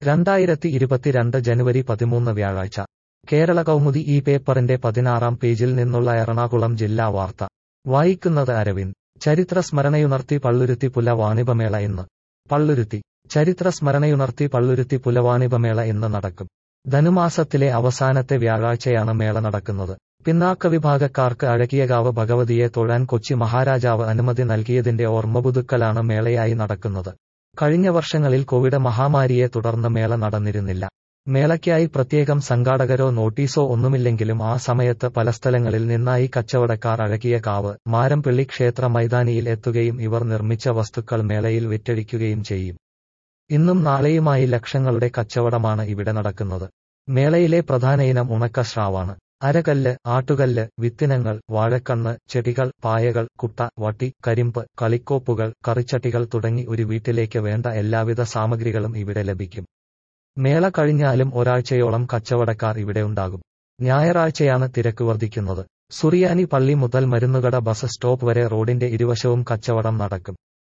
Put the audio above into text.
രണ്ടായിരത്തി ഇരുപത്തിരണ്ട് ജനുവരി പതിമൂന്ന് വ്യാഴാഴ്ച കേരള കൗമുദി ഈ പേപ്പറിന്റെ പതിനാറാം പേജിൽ നിന്നുള്ള എറണാകുളം ജില്ലാ വാർത്ത വായിക്കുന്നത് അരവിന്ദ് ചരിത്ര സ്മരണയുണർത്തി പള്ളുരുത്തി പുല വാണിഭമേള ഇന്ന് പള്ളുരുത്തി ചരിത്ര സ്മരണയുണർത്തി പള്ളുരുത്തി പുലവാണിഭമേള ഇന്ന് നടക്കും ധനുമാസത്തിലെ അവസാനത്തെ വ്യാഴാഴ്ചയാണ് മേള നടക്കുന്നത് പിന്നാക്ക വിഭാഗക്കാർക്ക് അഴകിയകാവ് ഭഗവതിയെ തൊഴാൻ കൊച്ചി മഹാരാജാവ് അനുമതി നൽകിയതിന്റെ ഓർമ്മപുതുക്കലാണ് മേളയായി നടക്കുന്നത് കഴിഞ്ഞ വർഷങ്ങളിൽ കോവിഡ് മഹാമാരിയെ തുടർന്ന് മേള നടന്നിരുന്നില്ല മേളയ്ക്കായി പ്രത്യേകം സംഘാടകരോ നോട്ടീസോ ഒന്നുമില്ലെങ്കിലും ആ സമയത്ത് പല സ്ഥലങ്ങളിൽ നിന്നായി കച്ചവടക്കാർ അഴകിയ കാവ് മാരംപള്ളി ക്ഷേത്ര മൈതാനിയിൽ എത്തുകയും ഇവർ നിർമ്മിച്ച വസ്തുക്കൾ മേളയിൽ വിറ്റഴിക്കുകയും ചെയ്യും ഇന്നും നാളെയുമായി ലക്ഷങ്ങളുടെ കച്ചവടമാണ് ഇവിടെ നടക്കുന്നത് മേളയിലെ പ്രധാന ഇനം ഉണക്ക സ്രാവാണ് അരകല്ല് ആട്ടുകല്ല് വിത്തിനങ്ങൾ വാഴക്കണ്ണ് ചെടികൾ പായകൾ കുട്ട വട്ടി കരിമ്പ് കളിക്കോപ്പുകൾ കറിച്ചട്ടികൾ തുടങ്ങി ഒരു വീട്ടിലേക്ക് വേണ്ട എല്ലാവിധ സാമഗ്രികളും ഇവിടെ ലഭിക്കും മേള കഴിഞ്ഞാലും ഒരാഴ്ചയോളം കച്ചവടക്കാർ ഇവിടെ ഉണ്ടാകും ഞായറാഴ്ചയാണ് തിരക്ക് വർദ്ധിക്കുന്നത് സുറിയാനി പള്ളി മുതൽ മരുന്നുകട ബസ് സ്റ്റോപ്പ് വരെ റോഡിന്റെ ഇരുവശവും കച്ചവടം നടക്കും